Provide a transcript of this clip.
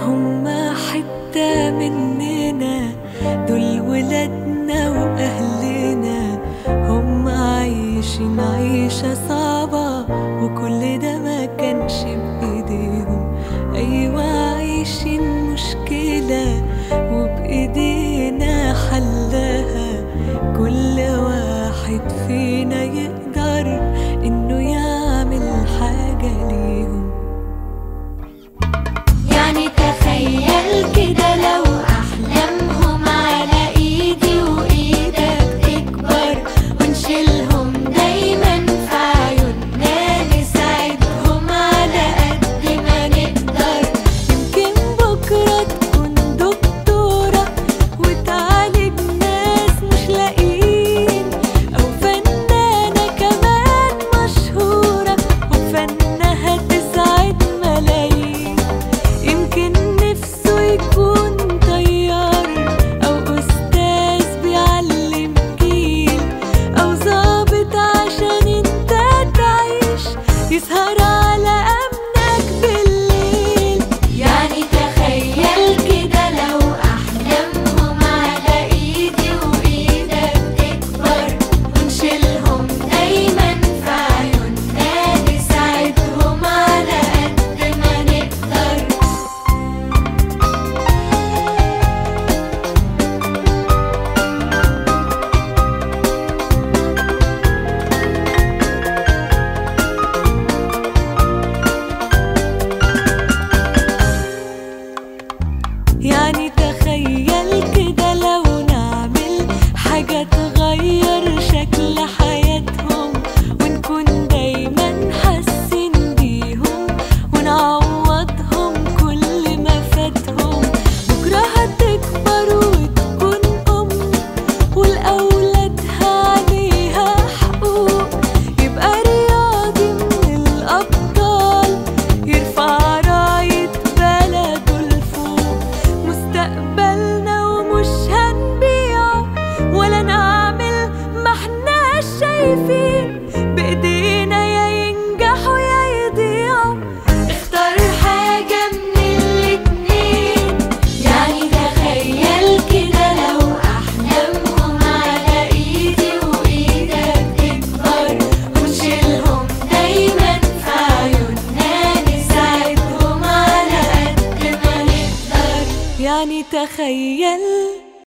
هما حتة مننا دول ولادنا وأهلنا هم عايشين عيشة صعبة وكل ده ما كانش بإيديهم أيوة عايشين مشكلة وبإيدينا حلها كل واحد فينا يقدر إنه يعمل حاجة ليهم يعني تخيل كده لو أحلامهم على إيدي وإيدك تكبر ونشيلهم دايما في عيوننا نساعدهم على قد ما نقدر يمكن بكرة تكون دكتورة وتعالج ناس مش لاقيين أو فنانة كمان مشهورة وفنها تسعد ملايين يمكن نفسه يكون طيار أو أستاذ بيعلم جيل أو ظابط عشان انت تعيش يسهر على أمنك بالليل يعني تخيل كده لو أحلامهم على إيدي وإيدك تكبر ونشيلهم دايما في عيوننا نساعدهم على قد ما نقدر يعني تخيل كده لو نعمل حاجة تغير شكل حياتهم ونكون دايما حاسين بيهم ونعوضهم كل ما فاتهم بكرة هتكبر وتكون أم ولأولادها عليها حقوق يبقى رياضي من الأبطال يرفع راية بلده لفوق مستقبلنا ومش هنبيعه ولا نعمل ما احناش شايفين بإيدينا يا ينجحوا يا يضيعوا اختار حاجة من الاتنين يعني تخيل كده لو أحلامهم على إيدي وإيدك تكبر ونشيلهم دايما في عيوننا نساعدهم على قد ما نقدر يعني تخيل